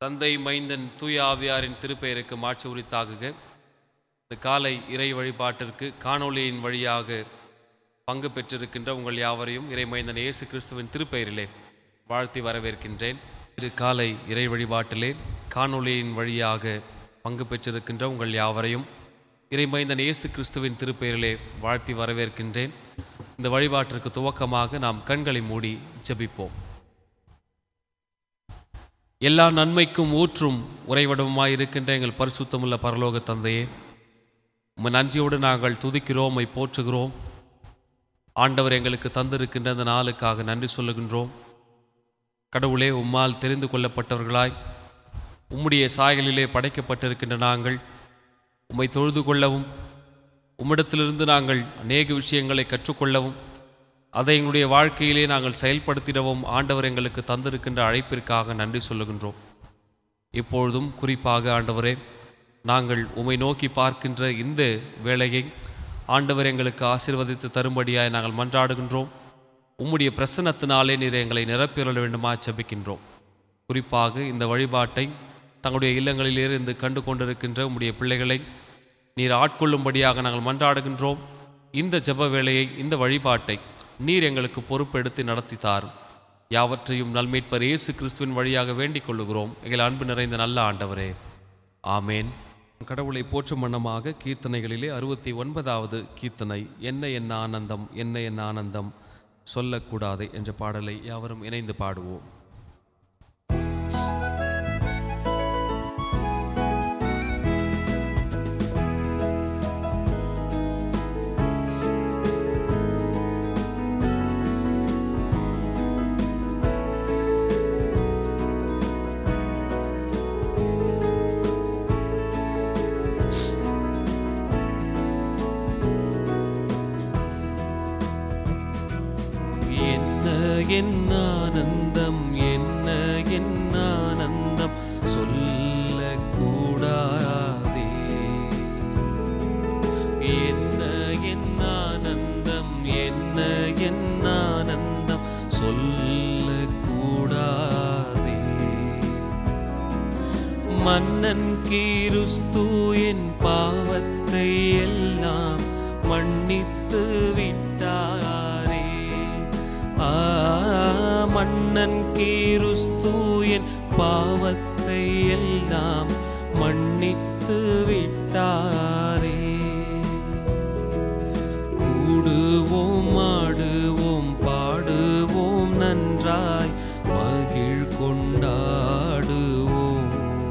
தந்தை மைந்தன் தூய ஆவியாரின் திருப்பெயருக்கு மாட்சி உரித்தாகுக இந்த காலை இறை வழிபாட்டிற்கு காணொளியின் வழியாக பங்கு பெற்றிருக்கின்ற உங்கள் யாவரையும் இறைமைந்தன் இயேசு கிறிஸ்துவின் திருப்பெயரிலே வாழ்த்தி வரவேற்கின்றேன் இரு காலை இறை வழிபாட்டிலே காணொளியின் வழியாக பங்கு பெற்றிருக்கின்ற உங்கள் யாவரையும் இறைமைந்தன் இயேசு கிறிஸ்துவின் திருப்பெயரிலே வாழ்த்தி வரவேற்கின்றேன் இந்த வழிபாட்டிற்கு துவக்கமாக நாம் கண்களை மூடி ஜெபிப்போம் எல்லா நன்மைக்கும் ஊற்றும் உறைவிடமாய் இருக்கின்ற எங்கள் பரிசுத்தமுள்ள பரலோக தந்தையே உம்மை நன்றியோடு நாங்கள் துதிக்கிறோம் உம்மை போற்றுகிறோம் ஆண்டவர் எங்களுக்கு தந்திருக்கின்ற அந்த நாளுக்காக நன்றி சொல்லுகின்றோம் கடவுளே உம்மால் தெரிந்து கொள்ளப்பட்டவர்களாய் உம்முடைய சாயலிலே படைக்கப்பட்டிருக்கின்ற நாங்கள் உம்மை தொழுது கொள்ளவும் உம்மிடத்திலிருந்து நாங்கள் அநேக விஷயங்களை கற்றுக்கொள்ளவும் அதை எங்களுடைய வாழ்க்கையிலே நாங்கள் செயல்படுத்திடவும் ஆண்டவர் எங்களுக்கு தந்திருக்கின்ற அழைப்பிற்காக நன்றி சொல்லுகின்றோம் இப்பொழுதும் குறிப்பாக ஆண்டவரே நாங்கள் உம்மை நோக்கி பார்க்கின்ற இந்த வேளையை ஆண்டவர் எங்களுக்கு ஆசீர்வதித்து தரும்படியாய் நாங்கள் மன்றாடுகின்றோம் உம்முடைய பிரசன்னத்தினாலே நீர் எங்களை நிரப்பியுள்ள வேண்டுமா ஜெபிக்கின்றோம் குறிப்பாக இந்த வழிபாட்டை தங்களுடைய இல்லங்களில் இருந்து கண்டு கொண்டிருக்கின்ற உம்முடைய பிள்ளைகளை நீர் ஆட்கொள்ளும்படியாக நாங்கள் மன்றாடுகின்றோம் இந்த ஜெப வேளையை இந்த வழிபாட்டை நீர் எங்களுக்கு பொறுப்பெடுத்து நடத்தி தாரும் யாவற்றையும் நல்மீட்பர் இயேசு கிறிஸ்துவின் வழியாக வேண்டிக் கொள்ளுகிறோம் எங்கள் அன்பு நிறைந்த நல்ல ஆண்டவரே ஆமேன் கடவுளை போற்றும் வண்ணமாக கீர்த்தனைகளிலே அறுபத்தி ஒன்பதாவது கீர்த்தனை என்ன என்ன ஆனந்தம் என்ன என்ன ஆனந்தம் சொல்லக்கூடாது என்ற பாடலை யாவரும் இணைந்து பாடுவோம் என்ன என்ன ஆனந்தம் என்ன என்ன ஆனந்தம் சொல்லக்கூடாதே என்ன என்ன ஆனந்தம் என்ன என்ன ஆனந்தம் சொல்லக்கூடாதே மன்னன் கீருஸ்து என் பாவத்தை எல்லாம் மன்னித்து விட்டாரே ஆ மன்னன் கீருஸ்து என் பாவத்தை எல்லாம் மன்னித்து விட்டாரே கூடுவோம் ஆடுவோம் பாடுவோம் நன்றாய் மகிழ் கொண்டாடுவோம்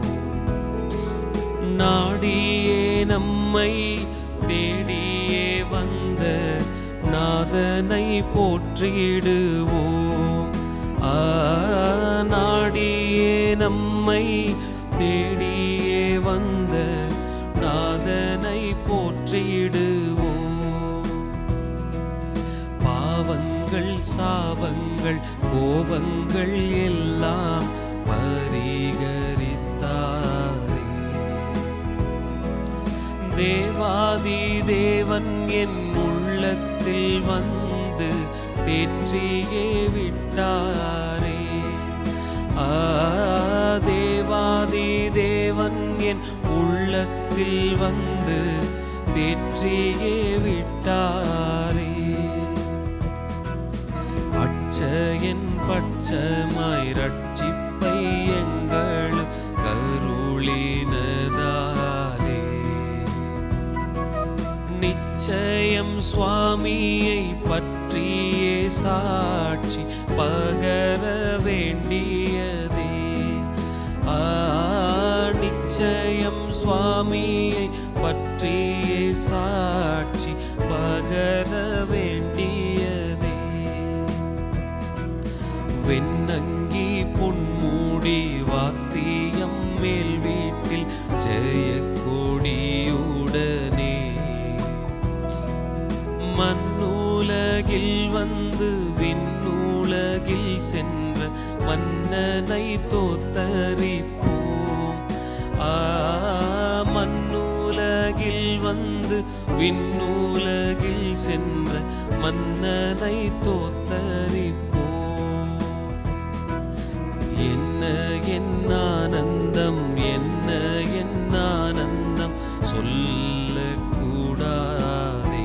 நாடியே நம்மை தேடியே வந்த நாதனை போற்றிடுவோம் ஆ நாடியே நம்மை தேடியே வந்த நாதனை போற்றிடுவோம் பாவங்கள் சாபங்கள் கோபங்கள் எல்லாம் பரிகரித்தாரே தேவாதி தேவன் என் உள்ளத்தில் வந்து தேற்றியே விட்டாரே ஆ தேவாதி தேவன் என் உள்ளத்தில் வந்து தேற்றியே விட்டாரே அச்சயன் பட்சமாய் ரட்சிப்பை எங்கள் கருளினதாலே நிச்சயம் சுவாமியை பற்றியே சாட்சி பகர வேண்டியதே ஆ நிச்சயம் சுவாமியை பற்றியே சாட்சி பகர வேண்டியதே வெண்ணங்கி பொன்மூடி வாத்தியம் மேல் வீட்டில் ஜெய கொடியுடனே மண்ணுலகில் வந்து விண்ணுலகில் சென்ற மன்னனை தோத்தரிப்போம் ஆ மண்ணுலகில் வந்து விண்ணுலகில் சென்ற மன்னனை தோத்தரிப்போம் என்ன என் ஆனந்தம் சொல்லக்கூடாதே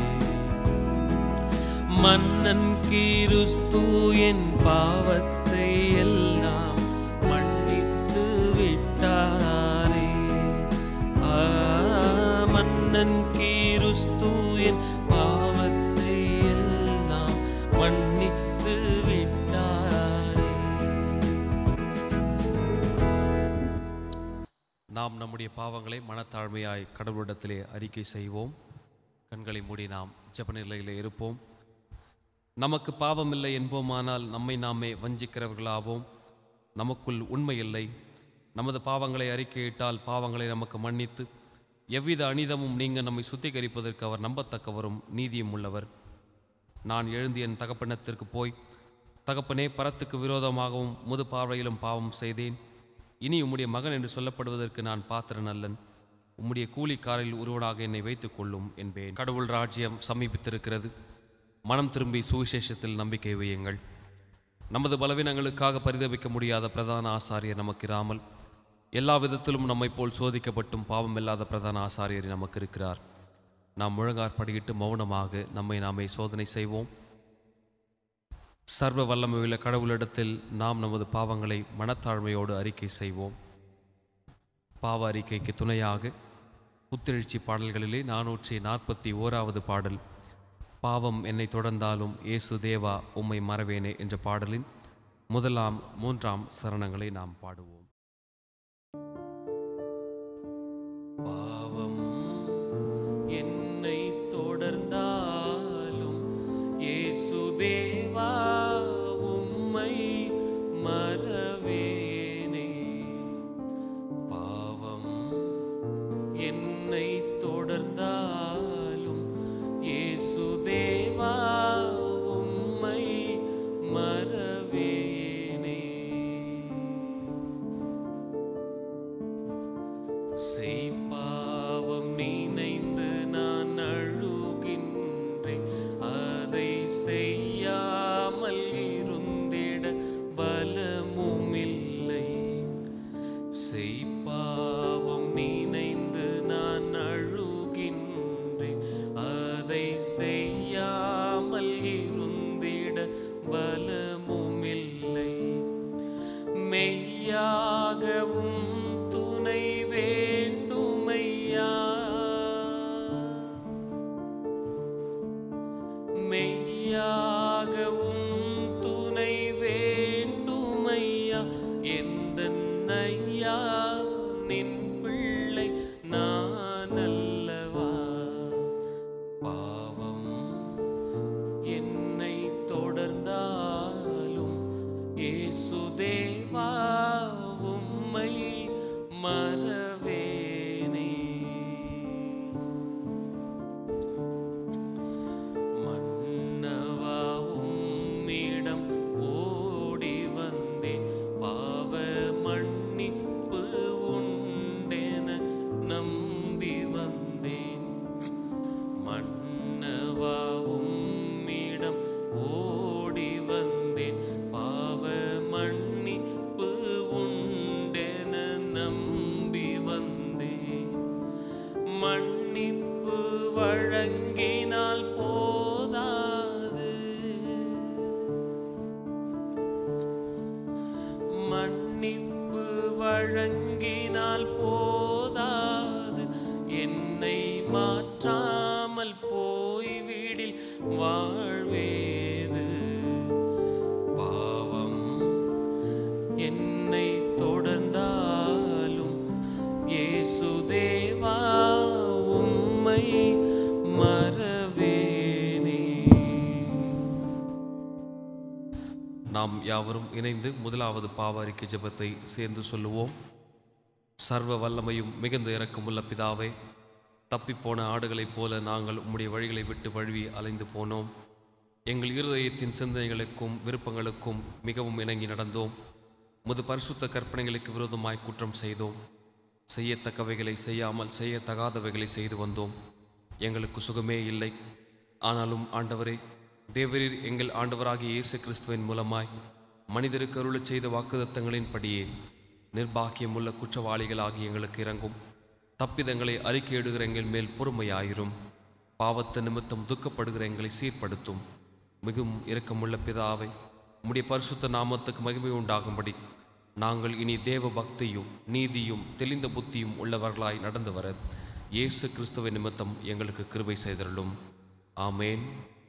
மன்னன் கிறிஸ்து என் பாவத்தை எல்லாம் மன்னித்து விட்டாரே ஆ, மன்னன் கிறிஸ்து என் பாவத்தை எல்லாம் மன்னித்து விட்டாரே நாம் நம்முடைய பாவங்களை மனத்தாழ்மையாய் கடவுளிடத்திலே அறிக்கை செய்வோம் கண்களை மூடி நாம் ஜெப நிலையிலே இருப்போம் நமக்கு பாவம் இல்லை என்போமானால் நம்மை நாமே வஞ்சிக்கிறவர்களாவோம் நமக்குள் உண்மை இல்லை நமது பாவங்களை அறிக்கையிட்டால் பாவங்களை நமக்கு மன்னித்து எவ்வித அனிதமும் நீங்க நம்மை சுத்திகரிப்பதற்கு அவர் நம்பத்தக்கவரும் நீதியும் உள்ளவர் நான் எழுந்து என் தகப்பனத்திற்கு போய் தகப்பனே பரத்துக்கு விரோதமாகவும் முது பார்வையிலும் பாவம் செய்தேன் இனி உம்முடைய மகன் என்று சொல்லப்படுவதற்கு நான் பாத்திரன் அல்லன் உம்முடைய கூலிக்காரில் ஒருவனாக என்னை வைத்துக் கொள்ளும் என்பேன் கடவுள் ராஜ்யம் சமீபித்திருக்கிறது மனம் திரும்பி சுவிசேஷத்தில் நம்பிக்கை வையுங்கள் நமது பலவீனங்களுக்காக பரிதபிக்க முடியாத பிரதான ஆசாரியர் நமக்கு இராமல் எல்லா விதத்திலும் நம்மைப் போல் சோதிக்கப்பட்டும் பாவமில்லாத பிரதான ஆசாரியர் நமக்கு இருக்கிறார் நாம் முழங்காற்படியிட்டு மௌனமாக நம்மை நாமே சோதனை செய்வோம் சர்வ வல்லமையுள்ள கடவுளிடத்தில் நாம் நமது பாவங்களை மனத்தாழ்மையோடு அறிக்கை செய்வோம் பாவ அறிக்கைக்கு துணையாக புத்தெழுச்சி பாடல்களிலே நானூற்றி நாற்பத்தி ஓராவது பாடல் பாவம் என்னை தொடர்ந்தாலும் இயேசு தேவா உம்மை மறவேனே என்ற பாடலின் முதலாம் மூன்றாம் சரணங்களை நாம் பாடுவோம் பாவம் என்னை தொடர்ந்தாலும் இயேசு தேவா உம்மை மறவேனே பாவம் என்னை தொடர்ந்தாலும் இயேசு தேவா உம்மை மறவேனே செய்பாவம் நினைந்து நான் அழுகின்றேன் அதை செய்யாமல் இருந்திட பலமுமில்லை செய்பாவம் நினைந்து நான் அழுகின்றேன் அதை செய்யாமல் இருந்திட பலமுமில்லை மெய்யாகவும் துணை வேண்டுமையா மெய்யாகவும் துணை வேண்டுமையா எந்த ஐயா நின் பிள்ளை நான் அல்லவா பாவம் என்னை தொடர்ந்தாலும் இயேசு தேவா உம்மை மறவேனே மன்னவா உம்மிடம் ஓடி வந்தேன் பாவ மன்னிப்பு உண்டென நம்பி வந்தேன் மன்னவா உம்மிடம் ஓடி வந்தேன் பாவ மன்னிப்பு உண்டென நம்பி வந்தேன் மன்னிப்பு வழங்கினால் போதாது மன்னிப்பு வழங்கினால் போதாது என்னை மாற்றாமல் போய்விடில் வாழ்வேது பாவம் என்னை தொடர்ந்தாலும் இயேசு தேவா உம்மை மறவேனே நாம் யாவரும் இணைந்து முதலாவது பாவ அறிக்கை ஜெபத்தை சேர்ந்து சொல்லுவோம் சர்வ வல்லமையும் மிகுந்த இரக்கமுள்ள பிதாவே தப்பிப்போன ஆடுகளைப் போல நாங்கள் உம்முடைய வழிகளை விட்டு வழுவி அலைந்து போனோம் எங்கள் இருதயத்தின் சிந்தனைகளுக்கும் விருப்பங்களுக்கும் மிகவும் இணங்கி நடந்தோம் முது பரிசுத்த கற்பனைகளுக்கு விரோதமாய் குற்றம் செய்தோம் செய்யத்தக்கவைகளை செய்யாமல் செய்யத்தகாதவைகளை செய்து வந்தோம் எங்களுக்கு சுகமே இல்லை ஆனாலும் ஆண்டவரே தேவரீர் எங்கள் ஆண்டவராகிய இயேசு கிறிஸ்துவின் மூலமாய் மனிதருக்கு அருளச் செய்த வாக்குதத்தங்களின்படியே நிர்பாக்கியமுள்ள குற்றவாளிகளாகி எங்களுக்கு இறங்கும் தப்பிதங்களை அறிக்கையிடுகிற எங்கள் மேல் பொறுமையாயிரும் பாவத்து நிமித்தம் துக்கப்படுகிற எங்களை சீர்படுத்தும் மிகவும் இரக்கமுள்ள பிதாவை உம்முடைய பரிசுத்த நாமத்துக்கு மகிமை உண்டாகும்படி நாங்கள் இனி தேவ பக்தியும் நீதியும் தெளிந்த புத்தியும் உள்ளவர்களாய் நடந்து வர இயேசு கிறிஸ்துவ நிமித்தம் எங்களுக்கு கிருபை செய்தருளும் ஆமேன்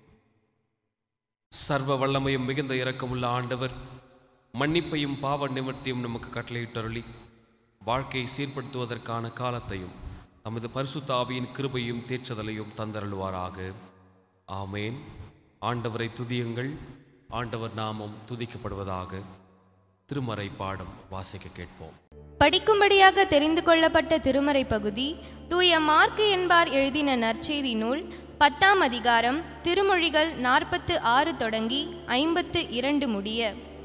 சர்வ வல்லமையும் மிகுந்த இரக்கமுள்ள ஆண்டவர் மன்னிப்பையும் பாவ நிவர்த்தியும் நமக்கு கட்டளையிட்டருளி வாழ்க்கையை சீர்படுத்துவதற்கான காலத்தையும் தமது பரிசுத்த ஆவியின் கிருபையும் தேற்றதலையும் தந்தருளுவாராக ஆமேன் ஆண்டவரை துதியுங்கள் ஆண்டவர் நாமம் துதிக்கப்படுவதாக திருமறை பாடம் வாசிக்க கேட்போம் படிக்கும்படியாக தெரிந்து கொள்ளப்பட்ட திருமறை பகுதி தூய மார்க்கு என்பார் எழுதின நற்செய்தி நூல் பத்தாம் அதிகாரம் திருமொழிகள் நாற்பத்து ஆறு தொடங்கி ஐம்பத்து இரண்டு முடிய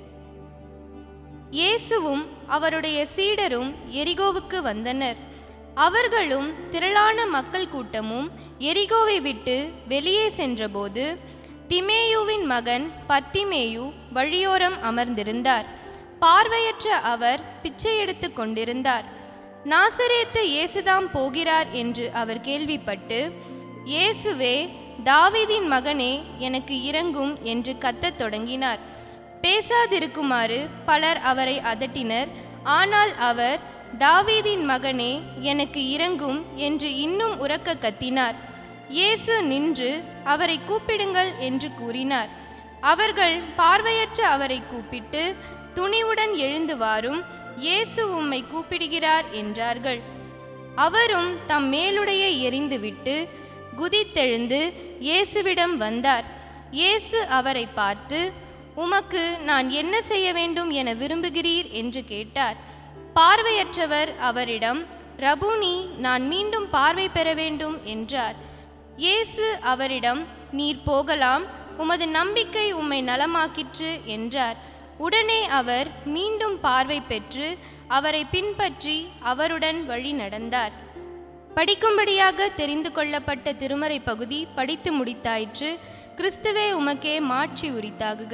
இயேசுவும் அவருடைய சீடரும் எரிகோவுக்கு வந்தனர் அவர்களும் திரளான மக்கள் கூட்டமும் எரிகோவை விட்டு வெளியே சென்றபோது திமேயுவின் மகன் பத்திமேயு வழியோரம் அமர்ந்திருந்தார் பார்வையற்ற அவர் பிச்சை எடுத்து கொண்டிருந்தார் நாசரேத்து இயேசுதாம் போகிறார் என்று அவர் கேள்விப்பட்டு இயேசுவே தாவீதின் மகனே எனக்கு இறங்கும் என்று கத்தத் தொடங்கினார் பேசாதிருக்குமாறு பலர் அவரை அதட்டினர் ஆனால் அவர் தாவீதின் மகனே எனக்கு இறங்கும் என்று இன்னும் உரக்க கத்தினார் இயேசு நின்று அவரை கூப்பிடுங்கள் என்று கூறினார் அவர்கள் பார்வையற்ற அவரை கூப்பிட்டு துணிவுடன் எழுந்து வாரும் இயேசு உம்மை கூப்பிடுகிறார் என்றார்கள் அவரும் தம் மேலுடையை எறிந்துவிட்டு குதித்தெழுந்து இயேசுவிடம் வந்தார் இயேசு அவரை பார்த்து உமக்கு நான் என்ன செய்ய வேண்டும் என விரும்புகிறீர் என்று கேட்டார் பார்வையற்றவர் அவரிடம் ரபூனி நான் மீண்டும் பார்வை பெற வேண்டும் என்றார் இயேசு அவரிடம் நீர் போகலாம் உமது நம்பிக்கை உம்மை நலமாக்கிற்று என்றார் உடனே அவர் மீண்டும் பார்வை பெற்று அவரை பின்பற்றி அவருடன் வழி நடந்தார் படிக்கும்படியாக தெரிந்து கொள்ளப்பட்ட திருமறை பகுதி படித்து முடித்தாயிற்று கிறிஸ்துவே உமக்கே மாட்சி உரித்தாகுக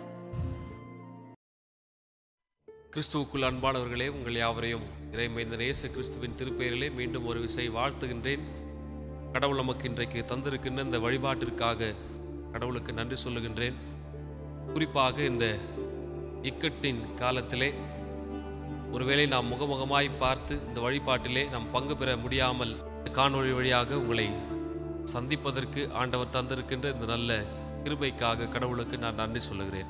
கிறிஸ்துவுக்குள் அன்பானவர்களே உங்கள் யாவரையும் இறைமைந்த நேச கிறிஸ்துவின் திருப்பெயரிலே மீண்டும் ஒரு விசை வாழ்த்துகின்றேன் கடவுள் நமக்கு இன்றைக்கு தந்திருக்கின்ற இந்த வழிபாட்டிற்காக கடவுளுக்கு நன்றி சொல்லுகின்றேன் குறிப்பாக இந்த இக்கட்டின் காலத்திலே ஒருவேளை நாம் முகமுகமாய் பார்த்து இந்த வழிபாட்டிலே நாம் பங்கு பெற முடியாமல் காணொளி வழியாக உங்களை சந்திப்பதற்கு ஆண்டவர் தந்திருக்கின்ற இந்த நல்ல கிருபைக்காக கடவுளுக்கு நான் நன்றி சொல்லுகிறேன்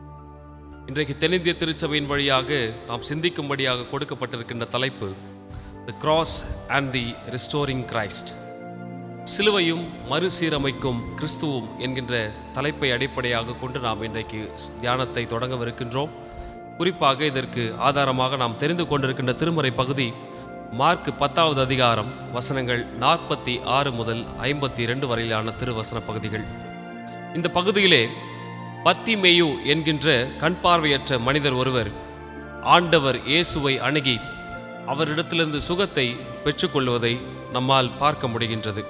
இன்றைக்கு தென்னிந்திய திருச்சபையின் வழியாக நாம் சிந்திக்கும்படியாக கொடுக்கப்பட்டிருக்கின்ற தலைப்பு the cross and the restoring Christ சிலுவையும் மறுசீரமைக்கும் கிறிஸ்துவும் என்கின்ற தலைப்பை அடிப்படையாக கொண்டு நாம் இன்றைக்கு தியானத்தை தொடங்கவிருக்கின்றோம் குறிப்பாக இதற்கு ஆதாரமாக நாம் தெரிந்து கொண்டிருக்கின்ற திருமறை பகுதி மார்க் பத்தாவது அதிகாரம் வசனங்கள் நாற்பத்தி ஆறு முதல் ஐம்பத்தி இரண்டு வரையிலான திருவசன பகுதிகள் இந்த பகுதியிலே பத்திமேயு என்கின்ற கண் பார்வையற்ற மனிதர் ஒருவர் ஆண்டவர் இயேசுவை அணுகி அவரிடத்திலிருந்து சுகத்தை பெற்றுக்கொள்வதை நம்மால் பார்க்க முடிகின்றது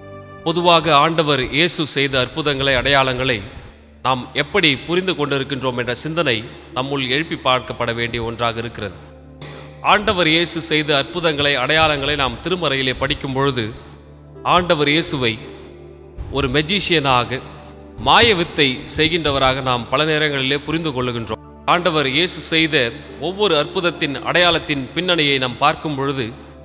பொதுவாக ஆண்டவர் இயேசு செய்த அற்புதங்களை அடையாளங்களை நாம் எப்படி புரிந்து கொண்டிருக்கின்றோம் என்ற சிந்தனை நம்முள் எழுப்பி பார்க்கப்பட வேண்டிய ஒன்றாக இருக்கிறது ஆண்டவர் இயேசு செய்த அற்புதங்களை அடையாளங்களை நாம் திருமறையிலே படிக்கும் பொழுது ஆண்டவர் இயேசுவை ஒரு மெஜிஷியனாக மாய வித்தை செய்கின்றவராக நாம் பல நேரங்களிலே புரிந்து கொள்ளுகின்றோம் ஆண்டவர் இயேசு செய்த ஒவ்வொரு அற்புதத்தின் அடையாளத்தின் பின்னணியை நாம் பார்க்கும் பொழுது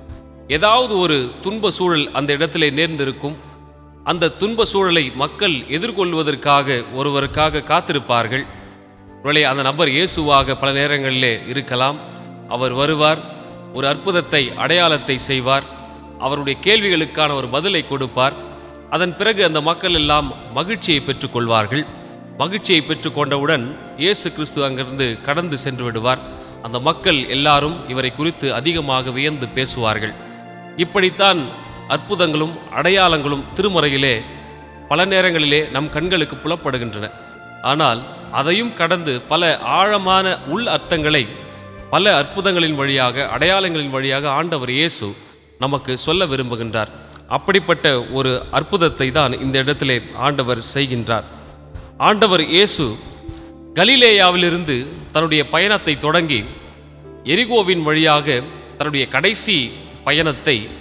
ஏதாவது ஒரு துன்ப சூழல் அந்த இடத்திலே நேர்ந்திருக்கும் அந்த துன்ப சூழலை மக்கள் எதிர்கொள்வதற்காக ஒருவருக்காக காத்திருப்பார்கள் ஒருவேளை அந்த நபர் இயேசுவாக பல நேரங்களிலே இருக்கலாம் அவர் வருவார் ஒரு அற்புதத்தை அடையாளத்தை செய்வார் அவருடைய கேள்விகளுக்கான ஒரு பதிலை கொடுப்பார் அதன் பிறகு அந்த மக்கள் எல்லாம் மகிழ்ச்சியை பெற்றுக்கொள்வார்கள் மகிழ்ச்சியை பெற்றுக்கொண்டவுடன் இயேசு கிறிஸ்து அங்கிருந்து கடந்து சென்று விடுவார் அந்த மக்கள் எல்லாரும் இவரை குறித்து அதிகமாக வியந்து பேசுவார்கள் இப்படித்தான் அற்புதங்களும் அடையாளங்களும் திருமறையிலே பல நேரங்களிலே நம் கண்களுக்கு புலப்படுகின்றன ஆனால் அதையும் கடந்து பல ஆழமான உள் அர்த்தங்களை பல அற்புதங்களின் வழியாக அடையாளங்களின் வழியாக ஆண்டவர் இயேசு நமக்கு சொல்ல விரும்புகின்றார் அப்படிப்பட்ட ஒரு அற்புதத்தை தான் இந்த இடத்திலே ஆண்டவர் செய்கின்றார் ஆண்டவர் இயேசு கலிலேயாவிலிருந்து தன்னுடைய பயணத்தை தொடங்கி எரிகோவின் வழியாக தன்னுடைய கடைசி பயணத்தை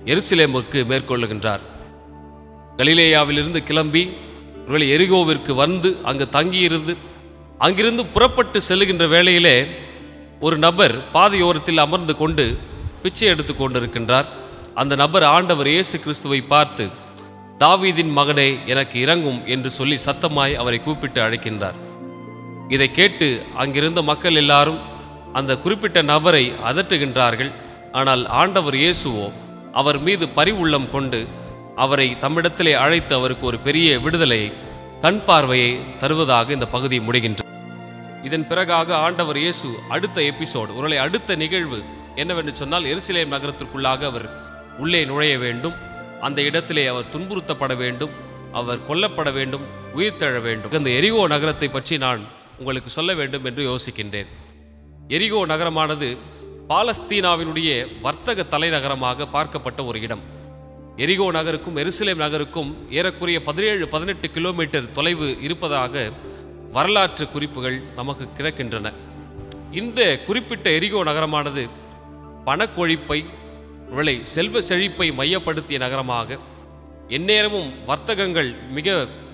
எருசலேமுக்கு மேற்கொள்ளுகின்றார் கலிலேயாவிலிருந்து கிளம்பி ஒருவேளை எரிகோவிற்கு வந்து அங்கு தங்கியிருந்து அங்கிருந்து புறப்பட்டு செல்லுகின்ற வேளையிலே ஒரு நபர் பாதையோரத்தில் அமர்ந்து கொண்டு பிச்சை எடுத்து கொண்டிருக்கின்றார் அந்த நபர் ஆண்டவர் இயேசு கிறிஸ்துவை பார்த்து தாவீதின் மகனே எனக்கு இறங்கும் என்று சொல்லி சத்தமாய் அவரை கூப்பிட்டு அழைக்கின்றார் இதை கேட்டு அங்கிருந்த மக்கள் எல்லாரும் அந்த குறிப்பிட்ட நபரை அதட்டுகின்றார்கள் ஆனால் ஆண்டவர் இயேசுவோ அவர் மீது பரிவுள்ளம் கொண்டு அவரை தம்மிடத்திலே அழைத்து அவருக்கு ஒரு பெரிய விடுதலையை கண் பார்வையை தருவதாக இந்த பகுதி முடிகின்றது இதன் பிறகாக ஆண்டவர் இயேசு அடுத்த எபிசோடு ஒருவேளை அடுத்த நிகழ்வு என்னவென்று சொன்னால் எருசலேம் நகரத்திற்குள்ளாக அவர் உள்ளே நுழைய வேண்டும் அந்த இடத்திலே அவர் துன்புறுத்தப்பட வேண்டும் அவர் கொல்லப்பட வேண்டும் உயிர்த்தெழ வேண்டும் இந்த எரிகோ நகரத்தை பற்றி நான் உங்களுக்கு சொல்ல வேண்டும் என்று யோசிக்கின்றேன் எரிகோ நகரமானது பாலஸ்தீனாவினுடைய வர்த்தக தலைநகரமாக பார்க்கப்பட்ட ஒரு இடம் எரிகோ நகருக்கும் எருசலேம் நகருக்கும் ஏறக்குறைய பதினேழு பதினெட்டு கிலோமீட்டர் தொலைவு இருப்பதாக வரலாற்று குறிப்புகள் நமக்கு கிடைக்கின்றன இந்த குறிப்பிட்ட எரிகோ நகரமானது பணக்கொழிப்பை விளை செல்வ செழிப்பை மையப்படுத்திய நகரமாக எந்நேரமும் வர்த்தகங்கள் மிக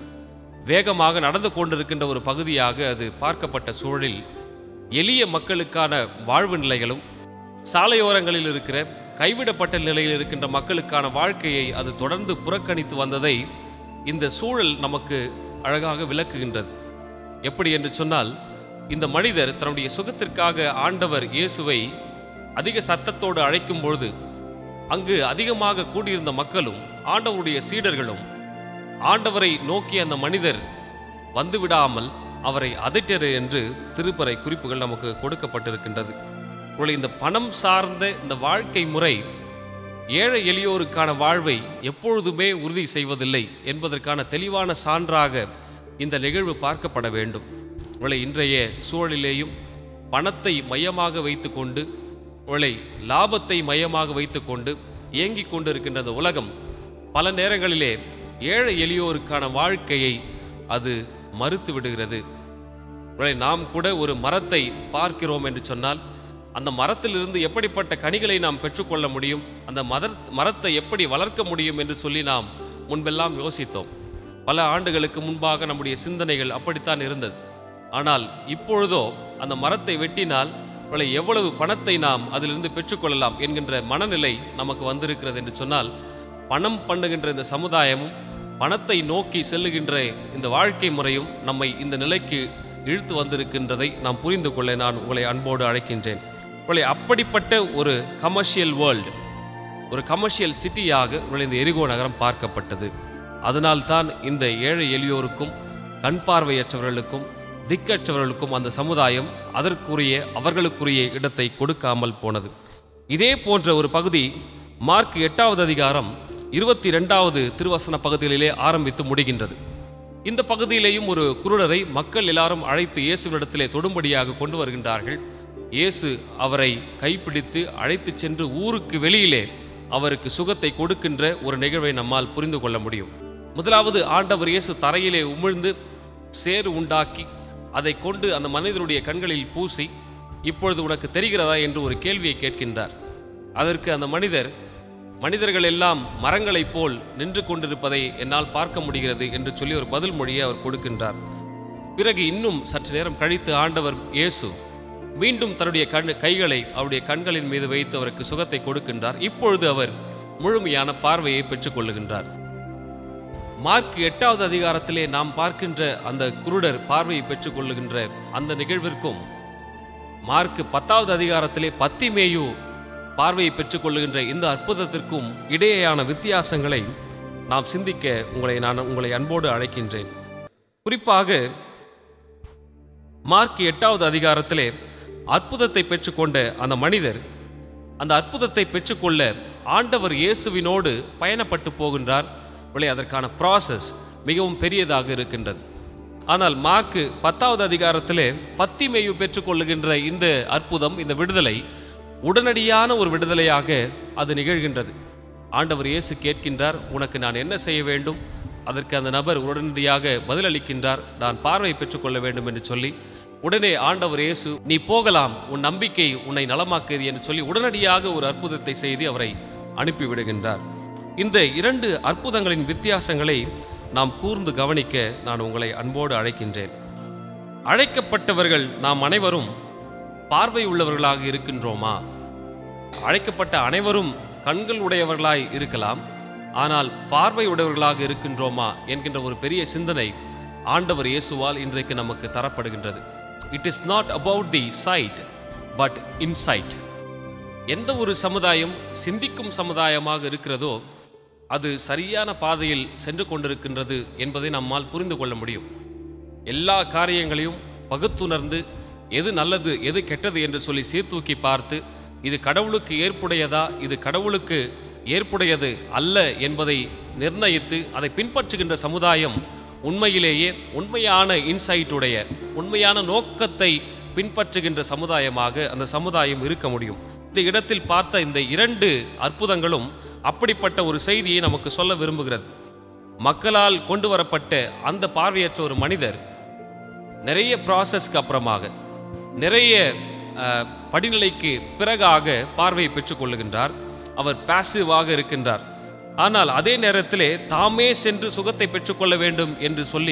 வேகமாக நடந்து கொண்டிருக்கின்ற ஒரு பகுதியாக அது பார்க்கப்பட்ட சூழலில் எளிய மக்களுக்கான வாழ்வு நிலைகளும் சாலையோரங்களில் இருக்கிற கைவிடப்பட்ட நிலையில் இருக்கின்ற மக்களுக்கான வாழ்க்கையை அது தொடர்ந்து புறக்கணித்து வந்ததை இந்த சூழல் நமக்கு அழகாக விளக்குகின்றது எப்படி என்று சொன்னால் இந்த மனிதர் தன்னுடைய சுகத்திற்காக ஆண்டவர் இயேசுவை அதிக சத்தத்தோடு அழைக்கும் பொழுது அங்கு அதிகமாக கூடியிருந்த மக்களும் ஆண்டவருடைய சீடர்களும் ஆண்டவரை நோக்கிய அந்த மனிதர் வந்துவிடாமல் அவரை அதட்டர் என்று திருப்பறை குறிப்புகள் நமக்கு கொடுக்கப்பட்டிருக்கின்றது உங்களை இந்த பணம் சார்ந்த இந்த வாழ்க்கை முறை ஏழை எளியோருக்கான வாழ்வை எப்பொழுதுமே உறுதி செய்வதில்லை என்பதற்கான தெளிவான சான்றாக இந்த நிகழ்வு பார்க்கப்பட வேண்டும் உங்களை இன்றைய சூழலிலேயும் பணத்தை மையமாக வைத்துக்கொண்டு உங்களை லாபத்தை மையமாக வைத்துக்கொண்டு இயங்கிக் கொண்டிருக்கின்ற இந்த உலகம் பல நேரங்களிலே ஏழை எளியோருக்கான வாழ்க்கையை அது மறுத்து விடுகிறது உங்களை நாம் கூட ஒரு மரத்தை பார்க்கிறோம் என்று சொன்னால் அந்த மரத்திலிருந்து எப்படிப்பட்ட கனிகளை நாம் பெற்றுக்கொள்ள முடியும் அந்த மதர் மரத்தை எப்படி வளர்க்க முடியும் என்று சொல்லி நாம் முன்பெல்லாம் யோசித்தோம் பல ஆண்டுகளுக்கு முன்பாக நம்முடைய சிந்தனைகள் அப்படித்தான் இருந்தது ஆனால் இப்பொழுதோ அந்த மரத்தை வெட்டினால் அவளை எவ்வளவு பணத்தை நாம் அதிலிருந்து பெற்றுக்கொள்ளலாம் என்கின்ற மனநிலை நமக்கு வந்திருக்கிறது என்று சொன்னால் பணம் பண்ணுகின்ற இந்த சமுதாயமும் பணத்தை நோக்கி செல்லுகின்ற இந்த வாழ்க்கை முறையும் நம்மை இந்த நிலைக்கு இழுத்து வந்திருக்கின்றதை நாம் புரிந்து கொள்ள நான் உங்களை அன்போடு அழைக்கின்றேன் உங்களை அப்படிப்பட்ட ஒரு கமர்ஷியல் வேர்ல்டு ஒரு கமர்ஷியல் சிட்டியாக உங்களை இந்த எரிகோ நகரம் பார்க்கப்பட்டது அதனால்தான் இந்த ஏழை எளியோருக்கும் கண் பார்வையற்றவர்களுக்கும் திக்கற்றவர்களுக்கும் அந்த சமுதாயம் அதற்குரிய அவர்களுக்குரிய இடத்தை கொடுக்காமல் போனது இதே போன்ற ஒரு பகுதி மார்க் எட்டாவது அதிகாரம் இருபத்தி ரெண்டாவது திருவசன பகுதிகளிலே ஆரம்பித்து முடிகின்றது இந்த பகுதியிலேயும் ஒரு குருடரை மக்கள் எல்லாரும் அழைத்து இயேசுவினிடத்திலே தொடும்படியாக கொண்டு வருகின்றார்கள் இயேசு அவரை கைப்பிடித்து அழைத்துச் சென்று ஊருக்கு வெளியிலே அவருக்கு சுகத்தை கொடுக்கின்ற ஒரு நிகழ்வை நம்மால் புரிந்து கொள்ள முடியும் முதலாவது ஆண்டவர் இயேசு தரையிலே உமிழ்ந்து சேறு உண்டாக்கி அதை கொண்டு அந்த மனிதனுடைய கண்களில் பூசி இப்பொழுது உனக்கு தெரிகிறதா என்று ஒரு கேள்வியை கேட்கின்றார் அதற்கு அந்த மனிதர் மனிதர்கள் எல்லாம் மரங்களைப் போல் நின்று கொண்டிருப்பதை என்னால் பார்க்க முடிகிறது என்று சொல்லி ஒரு பதில் மொழியை அவர் கொடுக்கின்றார் பிறகு இன்னும் சற்று நேரம் கழித்து ஆண்டவர் இயேசு மீண்டும் தன்னுடைய கண் கைகளை அவருடைய கண்களின் மீது வைத்து அவருக்கு சுகத்தை கொடுக்கின்றார் இப்பொழுது அவர் முழுமையான பார்வையை பெற்றுக்கொள்ளுகின்றார் மார்க் எட்டாவது அதிகாரத்திலே நாம் பார்க்கின்ற அந்த குருடர் பார்வையை பெற்றுக்கொள்ளுகின்ற அந்த நிகழ்விற்கும் மார்க் பத்தாவது அதிகாரத்திலே பத்திமேயு பார்வையை பெற்றுக்கொள்ளுகின்ற இந்த அற்புதத்திற்கும் இடையேயான வித்தியாசங்களை நாம் சிந்திக்க உங்களை நான் உங்களை அன்போடு அழைக்கின்றேன் குறிப்பாக மார்க் எட்டாவது அதிகாரத்திலே அற்புதத்தை பெற்றுக்கொண்ட அந்த மனிதர் அந்த அற்புதத்தை பெற்றுக்கொள்ள ஆண்டவர் இயேசுவினோடு பயணப்பட்டு போகின்றார் விளை அதற்கான ப்ராசஸ் மிகவும் பெரியதாக இருக்கின்றது ஆனால் மார்க்கு பத்தாவது அதிகாரத்திலே பத்திமேயு பெற்றுக்கொள்ளுகின்ற இந்த அற்புதம் இந்த விடுதலை உடனடியான ஒரு விடுதலையாக அது நிகழ்கின்றது ஆண்டவர் இயேசு கேட்கின்றார் உனக்கு நான் என்ன செய்ய வேண்டும் அதற்கு அந்த நபர் உடனடியாக பதிலளிக்கின்றார் நான் பார்வை பெற்றுக்கொள்ள வேண்டும் என்று சொல்லி உடனே ஆண்டவர் இயேசு நீ போகலாம் உன் நம்பிக்கை உன்னை நலமாக்குது என்று சொல்லி உடனடியாக ஒரு அற்புதத்தை செய்து அவரை அனுப்பிவிடுகின்றார் இந்த இரண்டு அற்புதங்களின் வித்தியாசங்களை நாம் கூர்ந்து கவனிக்க நான் உங்களை அன்போடு அழைக்கின்றேன் அழைக்கப்பட்டவர்கள் நாம் அனைவரும் பார்வை உள்ளவர்களாக இருக்கின்றோமா அழைக்கப்பட்ட அனைவரும் கண்கள் உடையவர்களாய் இருக்கலாம் ஆனால் பார்வை உடையவர்களாக இருக்கின்றோமா என்கின்ற ஒரு பெரிய சிந்தனை ஆண்டவர் இயேசுவால் இன்றைக்கு நமக்கு தரப்படுகின்றது it is not about the side but inside எந்த ஒரு சமுதாயம் சிந்திக்கும் சமுதாயமாக இருக்கிறதோ அது சரியான பாதையில் சென்று கொண்டிருக்கின்றது என்பதை நம்மால் புரிந்து கொள்ள முடியும் எல்லா காரியங்களையும் பகுத்துணர்ந்து எது நல்லது எது கெட்டது என்று சொல்லி சீர்தூக்கி பார்த்து இது கடவுளுக்கு ஏற்புடையதா இது கடவுளுக்கு ஏற்புடையது அல்ல என்பதை நிர்ணயித்து அதை பின்பற்றுகின்ற சமுதாயம் உண்மையிலேயே உண்மையான இன்சைட்டுடைய உண்மையான நோக்கத்தை பின்பற்றுகின்ற சமுதாயமாக அந்த சமுதாயம் இருக்க முடியும் இந்த இடத்தில் பார்த்த இந்த இரண்டு அற்புதங்களும் அப்படிப்பட்ட ஒரு செய்தியை நமக்கு சொல்ல விரும்புகிறது மக்களால் கொண்டு வரப்பட்ட அந்த பார்வையற்ற ஒரு மனிதர் நிறைய ப்ராசஸ்க்கு அப்புறமாக நிறைய அஹ், படிநிலைக்கு பிறகாக பார்வையை பெற்றுக்கொள்ளுகின்றார் அவர் பாசிவாக இருக்கின்றார் ஆனால் அதே நேரத்திலே தாமே சென்று சுகத்தை பெற்றுக்கொள்ள வேண்டும் என்று சொல்லி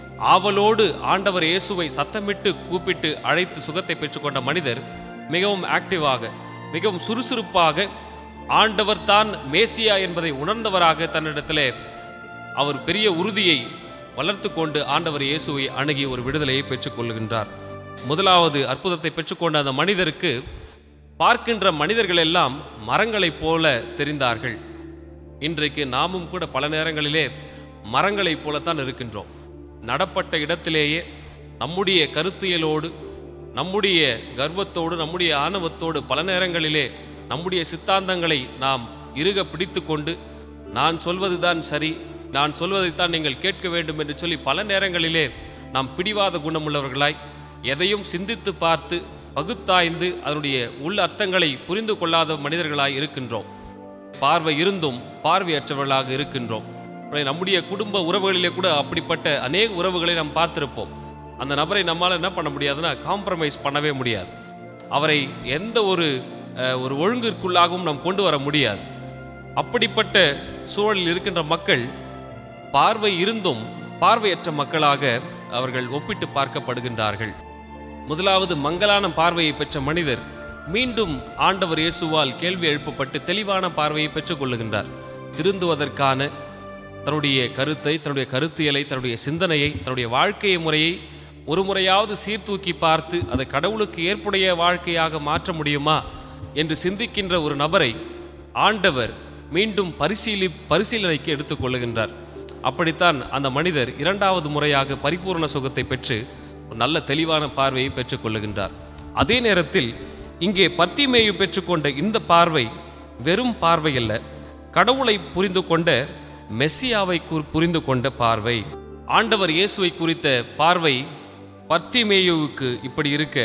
ஆவலோடு ஆண்டவர் இயேசுவை சத்தமிட்டு கூப்பிட்டு அழைத்து சுகத்தை பெற்றுக்கொண்ட மனிதர் மிகவும் ஆக்டிவாக மிகவும் சுறுசுறுப்பாக ஆண்டவர் தான் மேசியா என்பதை உணர்ந்தவராக தன்னிடத்திலே அவர் பெரிய உறுதியை வளர்த்து கொண்டு ஆண்டவர் இயேசுவை அணுகி ஒரு விடுதலையை பெற்றுக்கொள்கின்றார் முதலாவது அற்புதத்தை பெற்றுக்கொண்ட அந்த மனிதருக்கு பார்க்கின்ற மனிதர்கள் எல்லாம் மரங்களைப் போல தெரிந்தார்கள் இன்றைக்கு நாமும் கூட பல நேரங்களிலே மரங்களைப் போலத்தான் இருக்கின்றோம் நடப்பட்ட இடத்திலேயே நம்முடைய கருத்தியலோடு நம்முடைய கர்வத்தோடு நம்முடைய ஆணவத்தோடு பல நேரங்களிலே நம்முடைய சித்தாந்தங்களை நாம் இறுக பிடித்து கொண்டு நான் சொல்வதுதான் சரி நான் சொல்வதைத்தான் நீங்கள் கேட்க வேண்டும் என்று சொல்லி பல நேரங்களிலே நாம் பிடிவாத குணமுள்ளவர்களாய் எதையும் சிந்தித்து பார்த்து பகுத்தாய்ந்து அதனுடைய உள் அர்த்தங்களை புரிந்து கொள்ளாத மனிதர்களாய் இருக்கின்றோம் பார்வை இருந்தும் பார்வையற்றவர்களாக இருக்கின்றோம் உடனே நம்முடைய குடும்ப உறவுகளிலே கூட அப்படிப்பட்ட அநேக உறவுகளை நாம் பார்த்திருப்போம் அந்த நபரை நம்மால் என்ன பண்ண முடியாதுன்னா காம்ப்ரமைஸ் பண்ணவே முடியாது அவரை எந்த ஒரு அஹ், ஒரு ஒழுங்கிற்குள்ளாகவும் நாம் கொண்டு வர முடியாது அப்படிப்பட்ட சூழலில் இருக்கின்ற மக்கள் பார்வை இருந்தும் பார்வையற்ற மக்களாக அவர்கள் ஒப்பிட்டு பார்க்கப்படுகின்றார்கள் முதலாவது மங்கலான பார்வையை பெற்ற மனிதர் மீண்டும் ஆண்டவர் இயேசுவால் கேள்வி எழுப்பப்பட்டு தெளிவான பார்வையை பெற்றுக்கொள்ளுகின்றார் திருந்துவதற்கான தன்னுடைய கருத்தை தன்னுடைய கருத்தியலை தன்னுடைய சிந்தனையை தன்னுடைய வாழ்க்கை முறையை ஒரு முறையாவது சீர்தூக்கி பார்த்து அதை கடவுளுக்கு ஏற்புடைய வாழ்க்கையாக மாற்ற முடியுமா என்று சிந்திக்கின்ற ஒரு நபரை ஆண்டவர் மீண்டும் பரிசீலி பரிசீலனைக்கு எடுத்துக்கொள்ளுகின்றார் அப்படித்தான் அந்த மனிதர் இரண்டாவது முறையாக பரிபூர்ண சுகத்தை பெற்று ஒரு நல்ல தெளிவான பார்வையை பெற்றுக்கொள்ளுகின்றார் அதே நேரத்தில் இங்கே பத்திமேயு பெற்றுக்கொண்ட இந்த பார்வை வெறும் பார்வை அல்ல கடவுளை புரிந்து கொண்ட மெஸ்ஸியாவை கு- புரிந்து கொண்ட பார்வை ஆண்டவர் இயேசுவை குறித்த பார்வை பர்த்திமேயுவுக்கு இப்படி இருக்க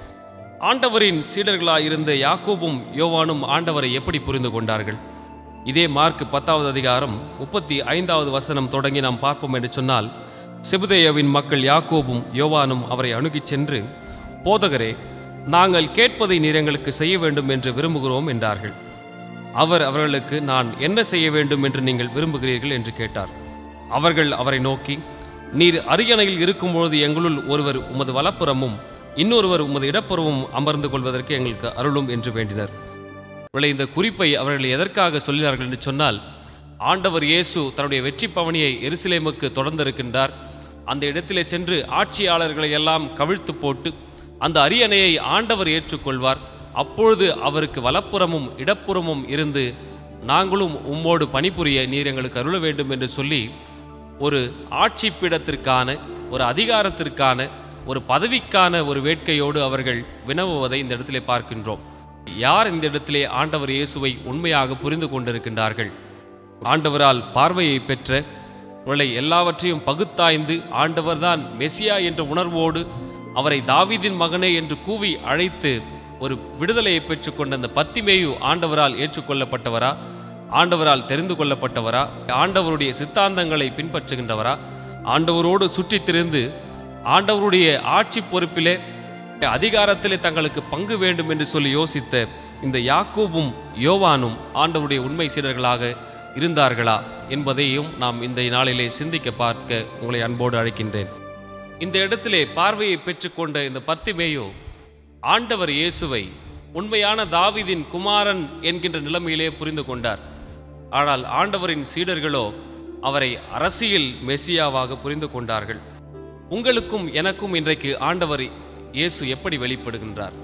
ஆண்டவரின் சீடர்களாயிருந்த யாக்கோபும் யோவானும் ஆண்டவரை எப்படி புரிந்து கொண்டார்கள் இதே மார்க் பத்தாவது அதிகாரம் முப்பத்தி ஐந்தாவது வசனம் தொடங்கி நாம் பார்ப்போம் என்று சொன்னால் செபுதேயவின் மக்கள் யாக்கோபும் யோவானும் அவரை அணுகிச் சென்று போதகரே நாங்கள் கேட்பதை நீர் எங்களுக்கு செய்ய வேண்டும் என்று விரும்புகிறோம் என்றார்கள் அவர் அவர்களுக்கு நான் என்ன செய்ய வேண்டும் என்று நீங்கள் விரும்புகிறீர்கள் என்று கேட்டார் அவர்கள் அவரை நோக்கி நீர் அரியணையில் இருக்கும்பொழுது எங்களுள் ஒருவர் உமது வலப்புறமும் இன்னொருவர் உமது இடப்புறமும் அமர்ந்து கொள்வதற்கு எங்களுக்கு அருளும் என்று வேண்டினர் இவளை இந்த குறிப்பை அவர்கள் எதற்காக சொல்லினார்கள் என்று சொன்னால் ஆண்டவர் இயேசு தன்னுடைய வெற்றி பவனியை எருசலேமுக்கு தொடர்ந்திருக்கின்றார் அந்த இடத்திலே சென்று ஆட்சியாளர்களை எல்லாம் கவிழ்த்து போட்டு அந்த அரியணையை ஆண்டவர் ஏற்றுக்கொள்வார் அப்பொழுது அவருக்கு வலப்புறமும் இடப்புறமும் இருந்து நாங்களும் உம்மோடு பணிபுரிய நீர் எங்களுக்கு அருள வேண்டும் என்று சொல்லி ஒரு ஆட்சி பீடத்திற்கான ஒரு அதிகாரத்திற்கான ஒரு பதவிக்கான ஒரு வேட்கையோடு அவர்கள் வினவுவதை இந்த இடத்திலே பார்க்கின்றோம் யார் இந்த இடத்திலே ஆண்டவர் இயேசுவை உண்மையாக புரிந்து கொண்டிருக்கின்றார்கள் ஆண்டவரால் பார்வையை பெற்ற இவளை எல்லாவற்றையும் பகுத்தாய்ந்து ஆண்டவர்தான் மெசியா என்ற உணர்வோடு அவரை தாவீதின் மகனே என்று கூவி அழைத்து ஒரு விடுதலையை பெற்றுக்கொண்ட அந்த பத்திமேயு ஆண்டவரால் ஏற்றுக்கொள்ளப்பட்டவரா ஆண்டவரால் தெரிந்து கொள்ளப்பட்டவரா ஆண்டவருடைய சித்தாந்தங்களை பின்பற்றுகின்றவரா ஆண்டவரோடு சுற்றித் திரிந்து ஆண்டவருடைய ஆட்சி பொறுப்பிலே அதிகாரத்திலே தங்களுக்கு பங்கு வேண்டும் என்று சொல்லி யோசித்த இந்த யாக்கோபும் யோவானும் ஆண்டவருடைய உண்மை சீடர்களாக இருந்தார்களா என்பதையும் நாம் இந்த நாளிலே சிந்திக்க பார்க்க உங்களை அன்போடு அழைக்கின்றேன் இந்த இடத்திலே பார்வையை பெற்றுக்கொண்ட இந்த பத்திமேயோ ஆண்டவர் இயேசுவை உண்மையான தாவீதின் குமாரன் என்கின்ற நிலைமையிலே புரிந்து கொண்டார் ஆனால் ஆண்டவரின் சீடர்களோ அவரை அரசியல் மெசியாவாக புரிந்து கொண்டார்கள் உங்களுக்கும் எனக்கும் இன்றைக்கு ஆண்டவர் இயேசு எப்படி வெளிப்படுகின்றார்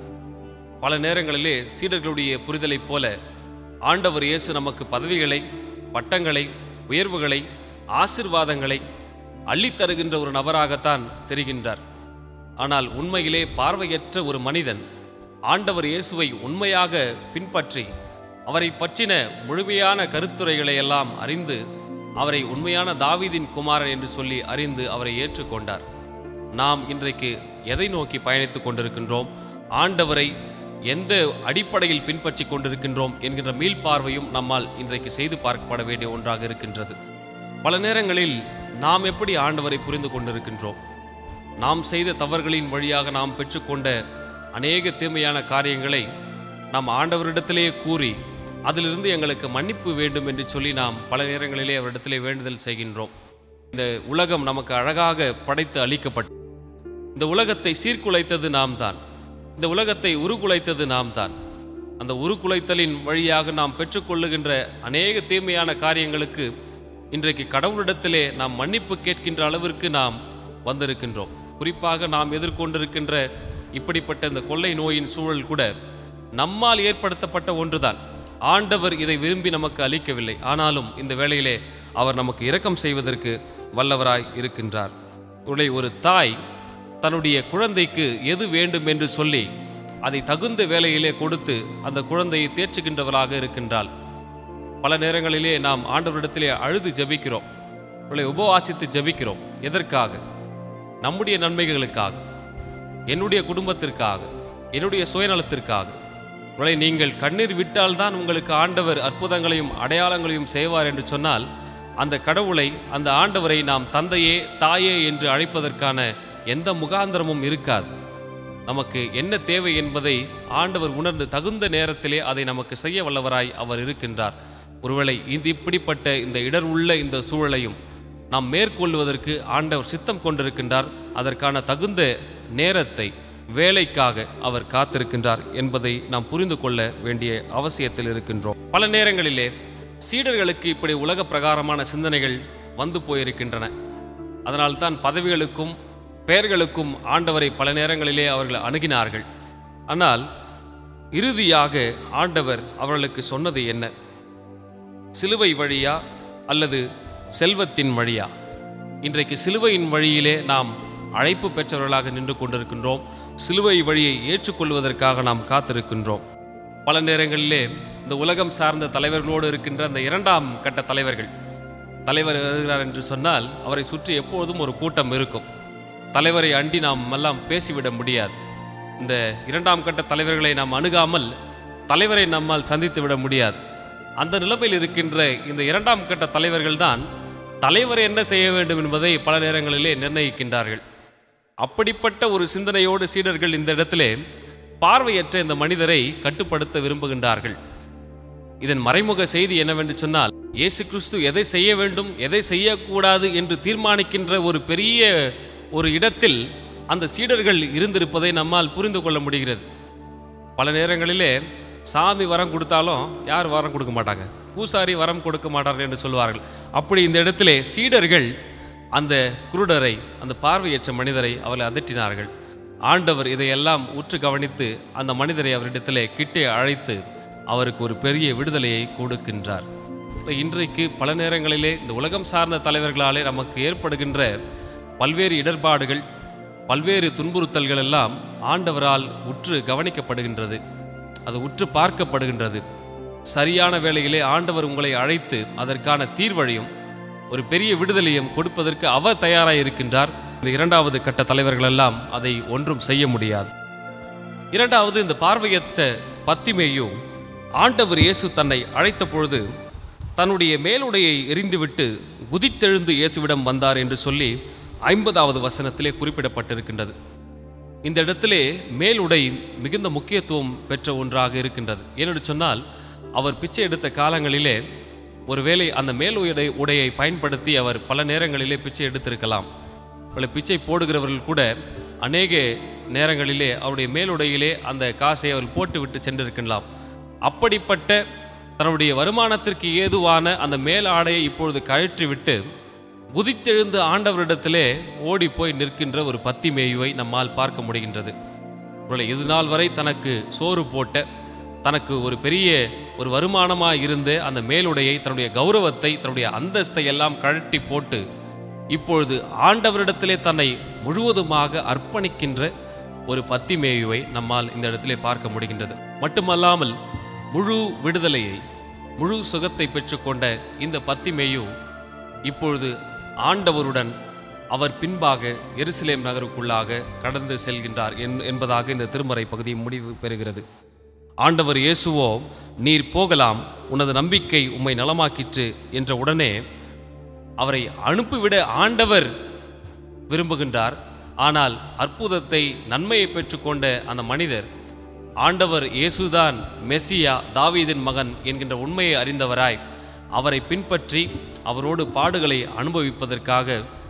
பல நேரங்களிலே சீடர்களுடைய புரிதலைப் போல ஆண்டவர் இயேசு நமக்கு பதவிகளை பட்டங்களை உயர்வுகளை ஆசிர்வாதங்களை அள்ளித் தருகின்ற ஒரு நபராகத்தான் தெரிகின்றார் ஆனால் உண்மையிலே பார்வையற்ற ஒரு மனிதன் ஆண்டவர் இயேசுவை உண்மையாக பின்பற்றி அவரை பற்றின முழுமையான கருத்துரைகளை எல்லாம் அறிந்து அவரை உண்மையான தாவீதின் குமாரன் என்று சொல்லி அறிந்து அவரை ஏற்றுக்கொண்டார் நாம் இன்றைக்கு எதை நோக்கி பயணித்துக் கொண்டிருக்கின்றோம் ஆண்டவரை எந்த அடிப்படையில் பின்பற்றி கொண்டிருக்கின்றோம் என்கின்ற மீள்பார்வையும் நம்மால் இன்றைக்கு செய்து பார்க்கப்பட வேண்டிய ஒன்றாக இருக்கின்றது பல நேரங்களில் நாம் எப்படி ஆண்டவரை புரிந்து கொண்டிருக்கின்றோம் நாம் செய்த தவறுகளின் வழியாக நாம் பெற்றுக்கொண்ட அநேக தீமையான காரியங்களை நாம் ஆண்டவரிடத்திலேயே கூறி அதிலிருந்து எங்களுக்கு மன்னிப்பு வேண்டும் என்று சொல்லி நாம் பல நேரங்களிலே அவரிடத்திலே வேண்டுதல் செய்கின்றோம் இந்த உலகம் நமக்கு அழகாக படைத்து அளிக்கப்பட்டு இந்த உலகத்தை சீர்குலைத்தது நாம் தான் இந்த உலகத்தை உருகுலைத்தது நாம் தான் அந்த உருகுலைத்தலின் வழியாக நாம் பெற்றுக்கொள்ளுகின்ற அநேக தீமையான காரியங்களுக்கு இன்றைக்கு கடவுளிடத்திலே நாம் மன்னிப்பு கேட்கின்ற அளவிற்கு நாம் வந்திருக்கின்றோம் குறிப்பாக நாம் எதிர்கொண்டிருக்கின்ற இப்படிப்பட்ட இந்த கொள்ளை நோயின் சூழல் கூட நம்மால் ஏற்படுத்தப்பட்ட ஒன்றுதான் ஆண்டவர் இதை விரும்பி நமக்கு அளிக்கவில்லை ஆனாலும் இந்த வேளையிலே அவர் நமக்கு இரக்கம் செய்வதற்கு வல்லவராய் இருக்கின்றார் உடைய ஒரு தாய் தன்னுடைய குழந்தைக்கு எது வேண்டும் என்று சொல்லி அதை தகுந்த வேலையிலே கொடுத்து அந்த குழந்தையை தேற்றுகின்றவராக இருக்கின்றாள் பல நேரங்களிலே நாம் ஆண்டவரிடத்திலே அழுது ஜெபிக்கிறோம் உங்களை உபவாசித்து ஜெபிக்கிறோம் எதற்காக நம்முடைய நன்மைகளுக்காக என்னுடைய குடும்பத்திற்காக என்னுடைய சுயநலத்திற்காக உங்களை நீங்கள் கண்ணீர் விட்டால்தான் உங்களுக்கு ஆண்டவர் அற்புதங்களையும் அடையாளங்களையும் செய்வார் என்று சொன்னால் அந்த கடவுளை அந்த ஆண்டவரை நாம் தந்தையே தாயே என்று அழைப்பதற்கான எந்த முகாந்திரமும் இருக்காது நமக்கு என்ன தேவை என்பதை ஆண்டவர் உணர்ந்து தகுந்த நேரத்திலே அதை நமக்கு செய்ய வல்லவராய் அவர் இருக்கின்றார் ஒருவேளை இது இப்படிப்பட்ட இந்த இடர் உள்ள இந்த சூழலையும் நாம் மேற்கொள்வதற்கு ஆண்டவர் சித்தம் கொண்டிருக்கின்றார் அதற்கான தகுந்த நேரத்தை வேலைக்காக அவர் காத்திருக்கின்றார் என்பதை நாம் புரிந்து கொள்ள வேண்டிய அவசியத்தில் இருக்கின்றோம் பல நேரங்களிலே சீடர்களுக்கு இப்படி உலக பிரகாரமான சிந்தனைகள் வந்து போயிருக்கின்றன அதனால்தான் பதவிகளுக்கும் பெயர்களுக்கும் ஆண்டவரை பல நேரங்களிலே அவர்கள் அணுகினார்கள் ஆனால் இறுதியாக ஆண்டவர் அவர்களுக்கு சொன்னது என்ன சிலுவை வழியா அல்லது செல்வத்தின் வழியா இன்றைக்கு சிலுவையின் வழியிலே நாம் அழைப்பு பெற்றவர்களாக நின்று கொண்டிருக்கின்றோம் சிலுவை வழியை ஏற்றுக்கொள்வதற்காக நாம் காத்திருக்கின்றோம் பல நேரங்களிலே இந்த உலகம் சார்ந்த தலைவர்களோடு இருக்கின்ற அந்த இரண்டாம் கட்ட தலைவர்கள் தலைவர் வருகிறார் என்று சொன்னால் அவரை சுற்றி எப்பொழுதும் ஒரு கூட்டம் இருக்கும் தலைவரை அண்டி நாம் எல்லாம் பேசிவிட முடியாது இந்த இரண்டாம் கட்ட தலைவர்களை நாம் அணுகாமல் தலைவரை நம்மால் சந்தித்து விட முடியாது அந்த நிலைமையில் இருக்கின்ற இந்த இரண்டாம் கட்ட தலைவர்கள் தான் தலைவர் என்ன செய்ய வேண்டும் என்பதை பல நேரங்களிலே நிர்ணயிக்கின்றார்கள் அப்படிப்பட்ட ஒரு சிந்தனையோடு சீடர்கள் இந்த இடத்திலே பார்வையற்ற இந்த மனிதரை கட்டுப்படுத்த விரும்புகின்றார்கள் இதன் மறைமுக செய்தி என்னவென்று சொன்னால் இயேசு கிறிஸ்து எதை செய்ய வேண்டும் எதை செய்யக்கூடாது என்று தீர்மானிக்கின்ற ஒரு பெரிய ஒரு இடத்தில் அந்த சீடர்கள் இருந்திருப்பதை நம்மால் புரிந்து கொள்ள முடிகிறது பல நேரங்களிலே சாமி வரம் கொடுத்தாலும் யார் வரம் கொடுக்க மாட்டாங்க பூசாரி வரம் கொடுக்க மாட்டார்கள் என்று சொல்வார்கள் அப்படி இந்த இடத்திலே சீடர்கள் அந்த குருடரை அந்த பார்வையற்ற மனிதரை அவரை அதட்டினார்கள் ஆண்டவர் இதையெல்லாம் உற்று கவனித்து அந்த மனிதரை அவரிடத்திலே கிட்டே அழைத்து அவருக்கு ஒரு பெரிய விடுதலையை கொடுக்கின்றார் இன்றைக்கு பல நேரங்களிலே இந்த உலகம் சார்ந்த தலைவர்களாலே நமக்கு ஏற்படுகின்ற பல்வேறு இடர்பாடுகள் பல்வேறு துன்புறுத்தல்கள் எல்லாம் ஆண்டவரால் உற்று கவனிக்கப்படுகின்றது அது உற்று பார்க்கப்படுகின்றது சரியான வேளையிலே ஆண்டவர் உங்களை அழைத்து அதற்கான தீர்வழியும் ஒரு பெரிய விடுதலையும் கொடுப்பதற்கு அவர் தயாராக இருக்கின்றார் இந்த இரண்டாவது கட்ட தலைவர்கள் எல்லாம் அதை ஒன்றும் செய்ய முடியாது இரண்டாவது இந்த பார்வையற்ற பத்திமேயோ ஆண்டவர் இயேசு தன்னை அழைத்த பொழுது தன்னுடைய மேலுடையை எரிந்துவிட்டு குதித்தெழுந்து இயேசுவிடம் வந்தார் என்று சொல்லி ஐம்பதாவது வசனத்திலே குறிப்பிடப்பட்டிருக்கின்றது இந்த இடத்திலே மேலுடை மிகுந்த முக்கியத்துவம் பெற்ற ஒன்றாக இருக்கின்றது ஏனென்று சொன்னால் அவர் பிச்சை எடுத்த காலங்களிலே ஒருவேளை அந்த மேல் உடை உடையை பயன்படுத்தி அவர் பல நேரங்களிலே பிச்சை எடுத்திருக்கலாம் பல பிச்சை போடுகிறவர்கள் கூட அநேக நேரங்களிலே அவருடைய மேலுடையிலே அந்த காசை அவர் போட்டுவிட்டு சென்றிருக்கலாம் அப்படிப்பட்ட தன்னுடைய வருமானத்திற்கு ஏதுவான அந்த மேல் ஆடையை இப்பொழுது கழற்றிவிட்டு குதித்தெழுந்து ஆண்டவரிடத்திலே ஓடி போய் நிற்கின்ற ஒரு பத்தி மேயுவை நம்மால் பார்க்க முடிகின்றது ஒருவேளை இது நாள் வரை தனக்கு சோறு போட்ட தனக்கு ஒரு பெரிய ஒரு வருமானமாக இருந்த அந்த மேலுடையை தன்னுடைய கௌரவத்தை தன்னுடைய அந்தஸ்தை எல்லாம் கழட்டி போட்டு இப்பொழுது ஆண்டவரிடத்திலே தன்னை முழுவதுமாக அர்ப்பணிக்கின்ற ஒரு பத்தி மேயுவை நம்மால் இந்த இடத்திலே பார்க்க முடிகின்றது மட்டுமல்லாமல் முழு விடுதலையை முழு சுகத்தை பெற்றுக்கொண்ட இந்த பத்தி மேயு இப்பொழுது ஆண்டவருடன் அவர் பின்பாக எருசலேம் நகருக்குள்ளாக கடந்து செல்கின்றார் என்- என்பதாக இந்த திருமறை பகுதி முடிவு பெறுகிறது ஆண்டவர் இயேசுவோ நீர் போகலாம் உனது நம்பிக்கை உம்மை நலமாக்கிற்று என்ற உடனே அவரை அனுப்பிவிட ஆண்டவர் விரும்புகின்றார் ஆனால் அற்புதத்தை நன்மையை பெற்றுக்கொண்ட அந்த மனிதர் ஆண்டவர் இயேசுதான் மெசியா தாவீதின் மகன் என்கின்ற உண்மையை அறிந்தவராய் அவரை பின்பற்றி அவரோடு பாடுகளை அனுபவிப்பதற்காக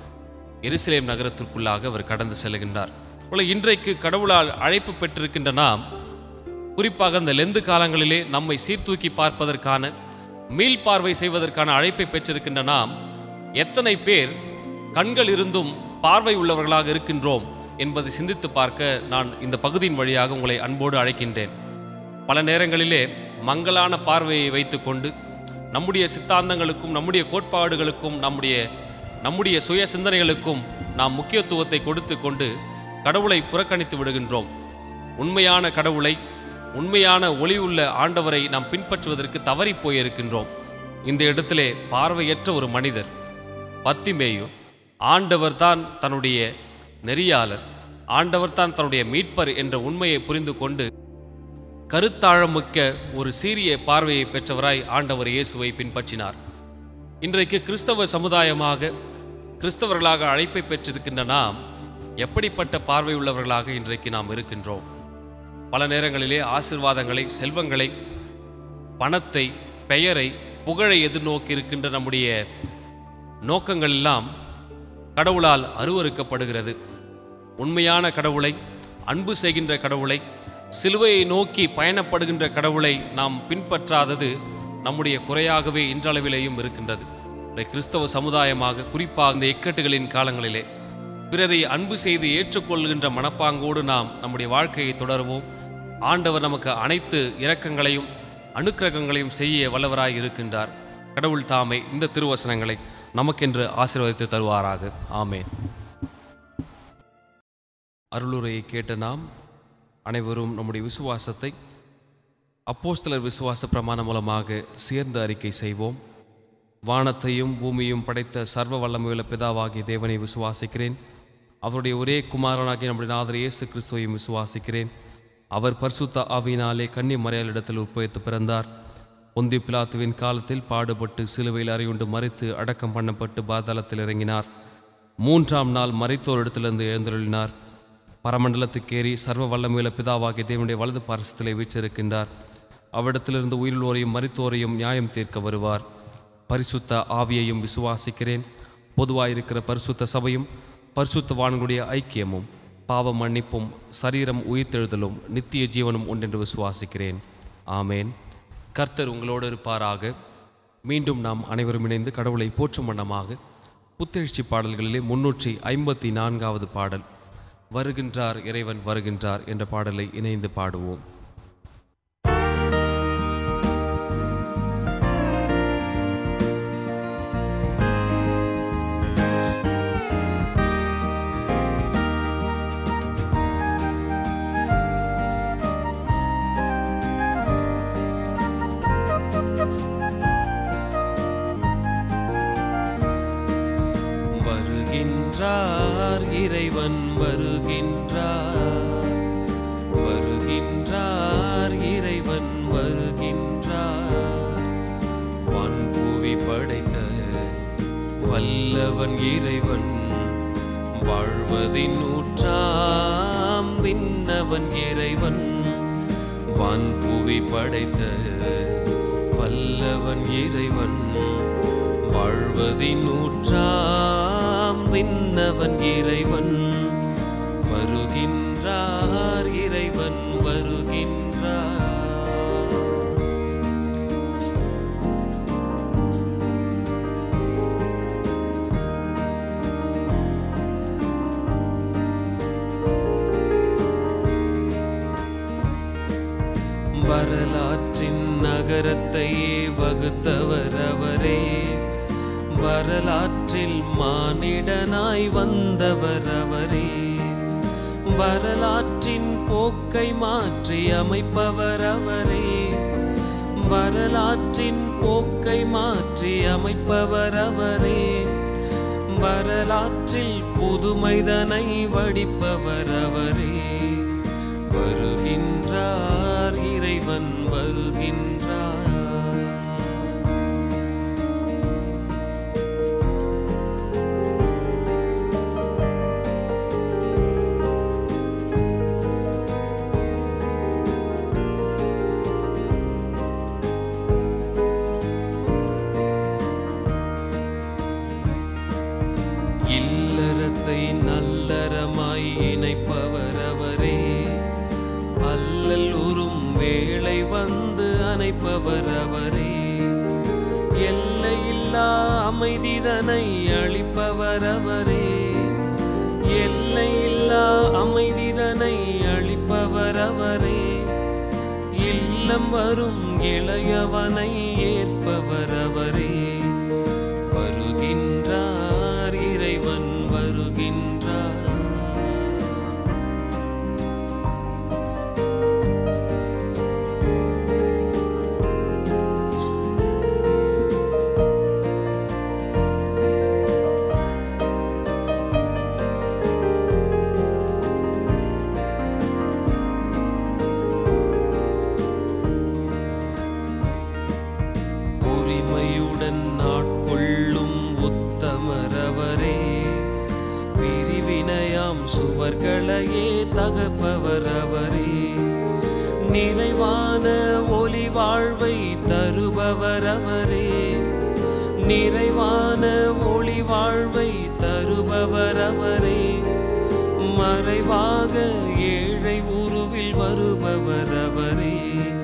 எருசலேம் நகரத்திற்குள்ளாக அவர் கடந்து செல்கின்றார் போல இன்றைக்கு கடவுளால் அழைப்பு பெற்றிருக்கின்ற நாம் குறிப்பாக இந்த லெந்து காலங்களிலே நம்மை சீர்தூக்கி பார்ப்பதற்கான மீள்பார்வை செய்வதற்கான அழைப்பை பெற்றிருக்கின்ற நாம் எத்தனை பேர் கண்கள் இருந்தும் பார்வை உள்ளவர்களாக இருக்கின்றோம் என்பதை சிந்தித்து பார்க்க நான் இந்த பகுதியின் வழியாக உங்களை அன்போடு அழைக்கின்றேன் பல நேரங்களிலே மங்கலான பார்வையை வைத்துக்கொண்டு நம்முடைய சித்தாந்தங்களுக்கும் நம்முடைய கோட்பாடுகளுக்கும் நம்முடைய நம்முடைய சுய சிந்தனைகளுக்கும் நாம் முக்கியத்துவத்தை கொடுத்து கொண்டு கடவுளை புறக்கணித்து விடுகின்றோம் உண்மையான கடவுளை உண்மையான ஒளி உள்ள ஆண்டவரை நாம் பின்பற்றுவதற்கு தவறி போயிருக்கின்றோம் இந்த இடத்திலே பார்வையற்ற ஒரு மனிதர் பத்திமேயு ஆண்டவர் தான் தன்னுடைய நெறியாளர் ஆண்டவர் தான் தன்னுடைய மீட்பர் என்ற உண்மையை புரிந்து கொண்டு கருத்தாழமிக்க ஒரு சீரிய பார்வையை பெற்றவராய் ஆண்டவர் இயேசுவை பின்பற்றினார் இன்றைக்கு கிறிஸ்தவ சமுதாயமாக கிறிஸ்தவர்களாக அழைப்பை பெற்றிருக்கின்ற நாம் எப்படிப்பட்ட பார்வை உள்ளவர்களாக இன்றைக்கு நாம் இருக்கின்றோம் பல நேரங்களிலே ஆசிர்வாதங்களை செல்வங்களை பணத்தை பெயரை புகழை எதிர்நோக்கி இருக்கின்ற நம்முடைய நோக்கங்கள் எல்லாம் கடவுளால் அருவருக்கப்படுகிறது உண்மையான கடவுளை அன்பு செய்கின்ற கடவுளை சிலுவையை நோக்கி பயணப்படுகின்ற கடவுளை நாம் பின்பற்றாதது நம்முடைய குறையாகவே இன்றளவிலேயும் இருக்கின்றது இந்த கிறிஸ்தவ சமுதாயமாக குறிப்பாக இந்த இக்கட்டுகளின் காலங்களிலே பிறரை அன்பு செய்து ஏற்றுக்கொள்கின்ற மனப்பாங்கோடு நாம் நம்முடைய வாழ்க்கையை தொடருவோம் ஆண்டவர் நமக்கு அனைத்து இரக்கங்களையும் அனுக்கிரகங்களையும் செய்ய வல்லவராய் இருக்கின்றார் கடவுள் தாமே இந்த திருவசனங்களை நமக்கென்று ஆசீர்வதித்து தருவாராக ஆமேன் அருளுரையை கேட்ட நாம் அனைவரும் நம்முடைய விசுவாசத்தை அப்போஸ்தலர் விசுவாச பிரமாணம் மூலமாக சேர்ந்து அறிக்கை செய்வோம் வானத்தையும் பூமியும் படைத்த சர்வ வல்லமையுள்ள பிதாவாகிய தேவனை விசுவாசிக்கிறேன் அவருடைய ஒரே குமாரனாகிய நம்முடைய நாதர் இயேசு கிறிஸ்துவையும் விசுவாசிக்கிறேன் அவர் பரிசுத்த ஆவியினாலே கன்னி மறையாளிடத்தில் உட்பவித்து பிறந்தார் பொந்தி பிலாத்துவின் காலத்தில் பாடுபட்டு சிலுவையில் அறையுண்டு மறித்து அடக்கம் பண்ணப்பட்டு பாதாளத்தில் இறங்கினார் மூன்றாம் நாள் மறைத்தோரிடத்திலிருந்து எழுந்தருளினார் பரமண்டலத்துக்கேறி சர்வ வல்லமையுள்ள பிதாவாகிய தேவனுடைய வலது பாரசத்திலே வீற்றிருக்கின்றார் அவ்விடத்திலிருந்து உயிரிழோரையும் மரித்தோரையும் நியாயம் தீர்க்க வருவார் பரிசுத்த ஆவியையும் விசுவாசிக்கிறேன் பொதுவாயிருக்கிற பரிசுத்த சபையும் பரிசுத்த வான்களுடைய ஐக்கியமும் பாவ மன்னிப்பும் சரீரம் உயிர்த்தெழுதலும் நித்திய ஜீவனும் உண்டென்று விசுவாசிக்கிறேன் ஆமேன் கர்த்தர் உங்களோடு இருப்பாராக மீண்டும் நாம் அனைவரும் இணைந்து கடவுளை போற்றும் வண்ணமாக புத்தெழுச்சி பாடல்களிலே முன்னூற்றி ஐம்பத்தி நான்காவது பாடல் வருகின்றார் இறைவன் வருகின்றார் என்ற பாடலை இணைந்து பாடுவோம் வருகின்றார் இறைவன் வருகின்றார் வருகின்றார் இறைவன் வருகின்றார் வான்பூவி படைத்த வல்லவன் இறைவன் வாழ்வதின் ஊற்றாம் நூற்றாம் விண்ணவன் இறைவன் வான்புவி படைத்த வல்லவன் இறைவன் வாழ்வதின் நூற்றாம் விண்ணவன் இறைவன் வருகின்றார் இறைவன் வருகின்றார் வரலாற்றின் நகரத்தையே வகுத்தவர் அவரே வரலாற்றில் மானிடனாய் வந்தவர் அவரே வரலாற்றின் போக்கை மாற்றி அமைப்பவர் அவரே வரலாற்றின் போக்கை மாற்றி அமைப்பவர் அவரே வரலாற்றில் புதுமைதனை வடிப்பவர் அவரே வருகின்றார் இறைவன் வருகின்றார் இல்லறத்தை நல்லறமாய் இணைப்பவர் அவரே அல்லல் உறும் வேளை வந்து அணைப்பவர் அவரே எல்லையில்லா அமைதிதனை அளிப்பவர் அவரே எல்லையில்லா அமைதிதனை அளிப்பவர் அவரே இல்லம் வரும் இளையவனை ஏற்பவர் அவரே வருகின்றார் இறைவன் வருகின்றார் உரிமையுடன் நாட்கொள்ளும் உத்தமரவரே பிரிவினையாம் சுவர்களையே தகப்பவர் அவரே நிறைவான ஒளி வாழ்வை தருபவர் அவரே நிறைவான ஒளி வாழ்வை தருபவர் அவரே மறைவாக ஏழை உருவில் வருபவர் அவரே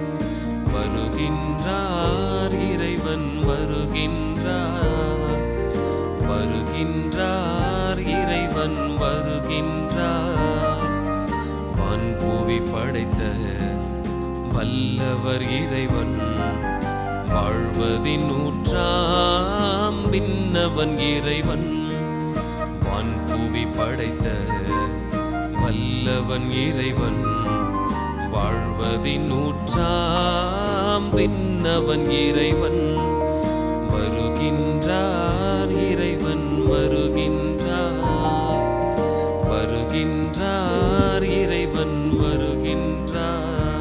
வருகின்றார் இறைவன் வருகின்றார் வருகின்றார் இறைவன் வருகின்றார் வான்பூவி படைத்த வல்லவர் இறைவன் வாழ்வதின் நூற்றாம் விண்ணவன் இறைவன் வான்பூவி படைத்த வல்லவன் இறைவன் வாழ்வதின் நூற்றாம் விண்ணவன் இறைவன் வருகின்றார் இறைவன் வருகின்றார் வருகின்றார் இறைவன் வருகின்றார்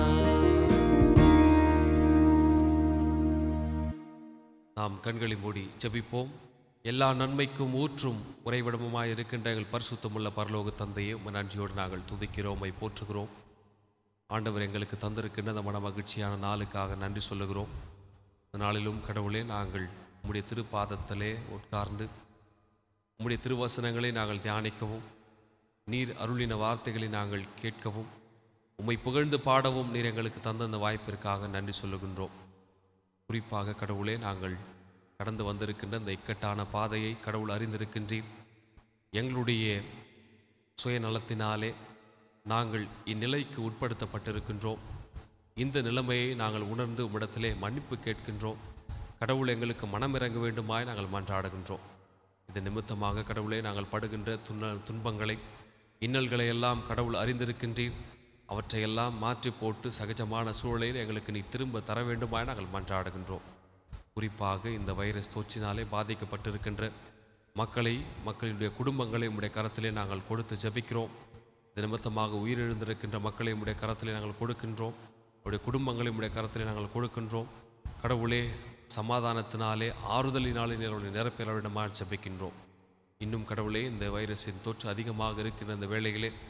நாம் கண்களை மூடி ஜெபிப்போம் எல்லா நன்மைக்கும் ஊற்றும் உறைவிடமுமாய் இருக்கின்ற எங்கள் பரிசுத்தமுள்ள பரலோக தந்தையே உம் நன்றியோடு நாங்கள் துதிக்கிறோம் உம்மை போற்றுகிறோம் ஆண்டவர் எங்களுக்கு தந்திருக்கின்ற அந்த மன மகிழ்ச்சியான நாளுக்காக நன்றி சொல்லுகிறோம் இந்த நாளிலும் கடவுளே நாங்கள் உம்முடைய திருப்பாதத்திலே உட்கார்ந்து உம்முடைய திருவசனங்களை நாங்கள் தியானிக்கவும் நீர் அருளின வார்த்தைகளை நாங்கள் கேட்கவும் உம்மை புகழ்ந்து பாடவும் நீர் எங்களுக்கு தந்த அந்த வாய்ப்பிற்காக நன்றி சொல்லுகின்றோம் குறிப்பாக கடவுளே நாங்கள் கடந்து வந்திருக்கின்ற இந்த இக்கட்டான பாதையை கடவுள் அறிந்திருக்கின்றீர் எங்களுடைய சுயநலத்தினாலே நாங்கள் இந்நிலைக்கு உட்படுத்தப்பட்டிருக்கின்றோம் இந்த நிலைமையை நாங்கள் உணர்ந்து உம்மிடத்திலே மன்னிப்பு கேட்கின்றோம் கடவுள் எங்களுக்கு மனமிறங்க வேண்டுமாய் நாங்கள் மன்றாடுகின்றோம் இது நிமித்தமாக கடவுளே நாங்கள் படுகின்ற துன்ப துன்பங்களை இன்னல்களை எல்லாம் கடவுள் அறிந்திருக்கின்றீர் அவற்றையெல்லாம் மாற்றி போட்டு சகஜமான சூழலில் எங்களுக்கு நீ திரும்ப தர வேண்டுமாய் நாங்கள் மன்றாடுகின்றோம் குறிப்பாக இந்த வைரஸ் தொற்றினாலே பாதிக்கப்பட்டிருக்கின்ற மக்களை மக்களுடைய குடும்பங்களை உம்முடைய கரத்திலே நாங்கள் கொடுத்து ஜெபிக்கிறோம் இது நிமித்தமாக உயிரிழந்திருக்கின்ற மக்களை உம்முடைய கரத்திலே நாங்கள் கொடுக்கின்றோம் அவருடைய குடும்பங்களை உம்முடைய கரத்திலே நாங்கள் கொடுக்கின்றோம் கடவுளே சமாதானத்தினாலே ஆறுதலினாலே நீர் நிரப்பிட வேண்டுமாய் ஜெபிக்கின்றோம் இன்னும் கடவுளே இந்த வைரஸின் தொற்று அதிகமாக இருக்கின்ற இந்த வேளையிலே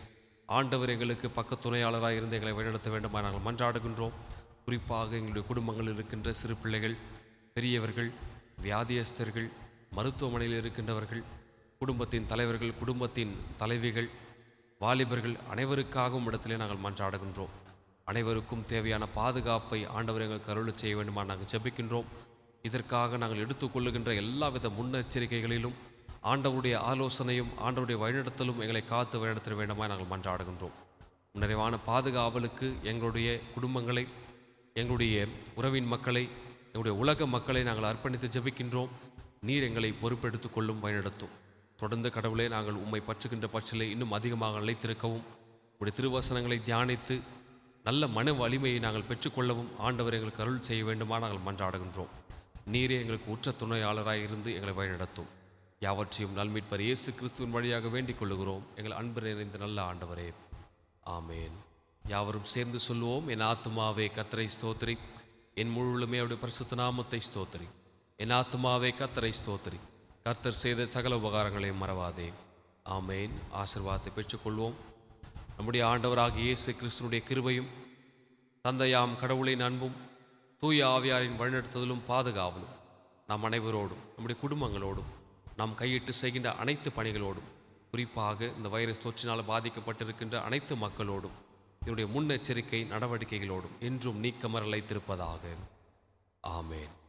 ஆண்டவர் எங்களுக்கு பக்க துணையாளராக இருந்து எங்களை வழிநடத்த வேண்டுமா நாங்கள் மன்றாடுகின்றோம் குறிப்பாக எங்களுடைய குடும்பங்களில் இருக்கின்ற சிறு பிள்ளைகள் பெரியவர்கள் வியாதியஸ்தர்கள் மருத்துவமனையில் இருக்கின்றவர்கள் குடும்பத்தின் தலைவர்கள் குடும்பத்தின் தலைவிகள் வாலிபர்கள் அனைவருக்காகவும் இடத்திலே நாங்கள் மன்றாடுகின்றோம் அனைவருக்கும் தேவையான பாதுகாப்பை ஆண்டவர் எங்களுக்கு அருள் செய்ய வேண்டுமா நாங்கள் ஜெபிக்கின்றோம் இதற்காக நாங்கள் எடுத்துக்கொள்ளுகின்ற எல்லாவித முன்னெச்சரிக்கைகளிலும் ஆண்டவருடைய ஆலோசனையும் ஆண்டவருடைய வழிநடத்தலும் எங்களை காத்து வழிநடத்த வேண்டுமா நாங்கள் மன்றாடுகின்றோம் நிறைவான பாதுகாவலுக்கு எங்களுடைய குடும்பங்களை எங்களுடைய உறவின் மக்களை எங்களுடைய உலக மக்களை நாங்கள் அர்ப்பணித்து ஜெபிக்கின்றோம் நீர் எங்களை பொறுப்பெடுத்துக் கொள்ளும் வழிநடத்தும் தொடர்ந்து கடவுளே நாங்கள் உம்மை பற்றுகின்ற பட்சலை இன்னும் அதிகமாக நிலைத்திருக்கவும் உடைய திருவசனங்களை தியானித்து நல்ல மன வலிமையை நாங்கள் பெற்றுக்கொள்ளவும் ஆண்டவர் எங்களுக்கு அருள் செய்ய வேண்டுமா நாங்கள் மன்றாடுகின்றோம் நீரே எங்களுக்கு உற்ற துணையாளராய் இருந்து எங்களை வழிநடத்தும் யாவற்றையும் நல்மீட்பர் இயேசு கிறிஸ்துவின் வழியாக வேண்டிக் கொள்ளுகிறோம் எங்கள் அன்பு நிறைந்த நல்ல ஆண்டவரே ஆமேன் யாவரும் சேர்ந்து சொல்லுவோம் என் ஆத்துமாவே கத்தரை ஸ்தோத்திரி என் முழுமே அவருடைய பரிசுத்த நாமத்தை ஸ்தோத்திரி என் ஆத்துமாவே கத்தரை ஸ்தோத்திரி கர்த்தர் செய்த சகல உபகாரங்களையும் மறவாதே ஆமேன் ஆசிர்வாதத்தை பெற்றுக்கொள்வோம் நம்முடைய ஆண்டவராகிய இயேசு கிறிஸ்துனுடைய கிருபையும் தந்தையாம் கடவுளின் அன்பும் தூய ஆவியாரின் வழிநடத்துதலும் பாதுகாவலும் நாம் அனைவரோடும் நம்முடைய குடும்பங்களோடும் நாம் கையிட்டு செய்கின்ற அனைத்து பணிகளோடும் குறிப்பாக இந்த வைரஸ் தொற்றினால் பாதிக்கப்பட்டிருக்கின்ற அனைத்து மக்களோடும் இதனுடைய முன்னெச்சரிக்கை நடவடிக்கைகளோடும் என்றும் நீக்கமரலைத்திருப்பதாக ஆமேன்